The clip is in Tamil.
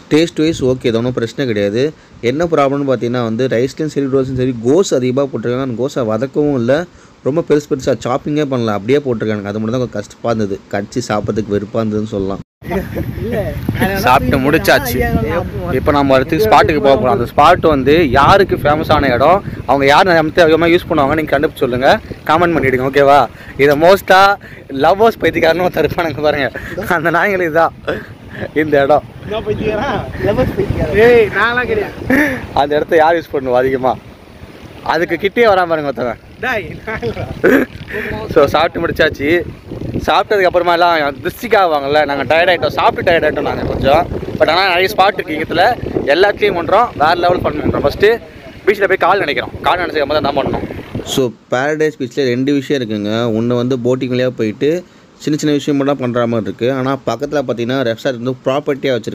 டேஸ்ட் வைஸ் ஓகே இது ஒன்றும் பிரச்சனை கிடையாது என்ன ப்ராப்ளம்னு பார்த்தீங்கன்னா வந்து ரைஸ்லையும் சரி ரோஸ்லையும் சரி கோஸ் அதிகமாக போட்டிருக்காங்க அந்த கோஸை வதக்கவும் இல்லை ரொம்ப பெருசு பெருசாக சாப்பிங்கே பண்ணல அப்படியே போட்டிருக்காங்க அது மட்டும் தான் கொஞ்சம் கஷ்டமாக இருந்தது கடிச்சு சாப்பிட்றதுக்கு வெறுப்பாக இருந்ததுன்னு சொல்லலாம் சாப்பிட்டு முடிச்சாச்சு இப்போ நம்ம அடுத்து ஸ்பாட்டுக்கு போக போகிறோம் அந்த ஸ்பாட் வந்து யாருக்கு ஃபேமஸான இடம் அவங்க யார் நமக்கு அதிகமாக யூஸ் பண்ணுவாங்க நீங்கள் கண்டுபிடிச்சு சொல்லுங்கள் காமெண்ட் பண்ணிவிடுங்க ஓகேவா இதை மோஸ்ட்டாக லவ்வர்ஸ் பைத்தியக்காரன்னு ஒருத்தர் இருப்பானுங்க பாருங்க அந்த நாய்களுக்கு தான் இந்த இடம் ஏய் நான்லாம் கிடையாது அந்த இடத்த யார் யூஸ் பண்ணுவோம் அதிகமாக அதுக்கு கிட்டே வராம பாருங்க ஒருத்தவன் டேய் நான் இல்லடா. ஸோ சாப்பிட்டு முடிச்சாச்சு சாப்பிட்டதுக்கு அப்புறமா எல்லாம் திருஷ்டிக்கு ஆவாங்கல்ல நாங்கள் டயர்ட் ஆகிட்டோம் சாப்பிட்டு டயர்ட் ஆகிட்டோம் நாங்கள் கொஞ்சம் பட் ஆனால் நிறைய ஸ்பாட் இருக்கு இங்கத்தில் எல்லாத்தையும் பண்ணுறோம் வேறு லெவல் பண்ண பண்ணுறோம் ஃபஸ்ட்டு பீச்சில் போய் கால் நினைக்கிறோம் கால் நினைச்சதுக்கு அப்புறம் தான் பண்ணணும் ஸோ பேரடைஸ் பீச்சில் ரெண்டு விஷயம் இருக்குங்க ஒன்று வந்து போட்டிங் வழியாக போயிட்டு சின்ன சின்ன விஷயம் மட்டும் பண்ணுற மாதிரி இருக்குது ஆனால் பக்கத்தில் பார்த்தீங்கன்னா ரெஸ்டாரண்ட் வந்து ப்ராப்பர்ட்டியாக வச்சுருக்காங்க